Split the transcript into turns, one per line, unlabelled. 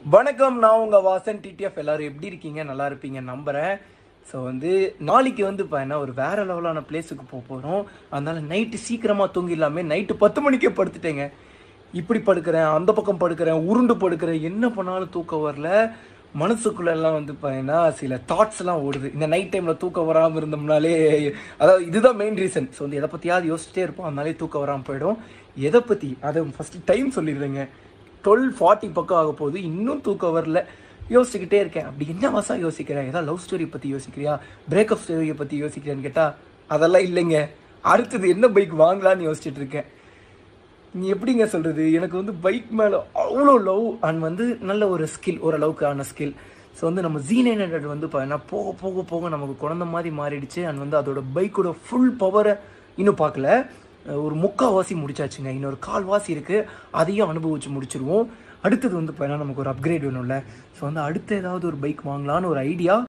வணக்கம் நான் உங்க வாசன் டிடிஎஃப் எல்லாரும் எப்படி இருக்கீங்க நல்லா இருப்பீங்க நம்புறேன் ஸோ வந்து நாளைக்கு வந்து பார்த்தீங்கன்னா ஒரு வேற லெவலான பிளேஸுக்கு போக போகிறோம் அதனால நைட்டு சீக்கிரமாக தூங்கிடலாமே நைட்டு பத்து மணிக்கே படுத்துட்டேங்க இப்படி படுக்கிறேன் அந்த பக்கம் படுக்கிறேன் உருண்டு படுக்கிறேன் என்ன பண்ணாலும் தூக்கம் வரல மனசுக்குள்ள எல்லாம் வந்து பார்த்தீங்கன்னா சில தாட்ஸ் எல்லாம் ஓடுது இந்த நைட் டைமில் தூக்கம் வராமல் இருந்தோம்னாலே அதாவது இதுதான் மெயின் ரீசன் ஸோ வந்து எதை பற்றியாவது யோசிச்சிட்டே இருப்போம் அதனாலே தூக்கம் வராமல் போயிடும் எதை பற்றி அதை ஃபஸ்ட்டு டைம் சொல்லிடுறேங்க டுவெல் ஃபார்ட்டி பக்கம் ஆக போகுது இன்னும் தூக்கம் வரல யோசிச்சுக்கிட்டே இருக்கேன் அப்படி என்ன மாசம் யோசிக்கிறேன் ஏதாவது லவ் ஸ்டோரி பற்றி யோசிக்கிறியா பிரேக்கப் ஸ்டோரியை பற்றி யோசிக்கிறேன்னு கேட்டால் அதெல்லாம் இல்லைங்க அடுத்தது என்ன பைக் வாங்கலாம்னு யோசிச்சுட்டு இருக்கேன் நீ எப்படிங்க சொல்கிறது எனக்கு வந்து பைக் மேலே அவ்வளோ லவ் அண்ட் வந்து நல்ல ஒரு ஸ்கில் ஓரளவுக்கான ஸ்கில் ஸோ வந்து நம்ம ஜி நைன் ஹண்ட்ரட் வந்து பார்த்தீங்கன்னா போக போக போக நமக்கு குழந்த மாதிரி மாறிடுச்சு அண்ட் வந்து அதோட பைக்கோட ஃபுல் பவரை இன்னும் பார்க்கல அஹ் ஒரு முக்கால்வாசி முடிச்சாச்சுங்க இன்னொரு கால்வாசி இருக்குது அதையும் அனுபவிச்சு முடிச்சிருவோம் அடுத்தது வந்து பார்த்தீங்கன்னா நமக்கு ஒரு அப்கிரேட் வேணும்ல ஸோ வந்து அடுத்து ஏதாவது ஒரு பைக் வாங்கலான்னு ஒரு ஐடியா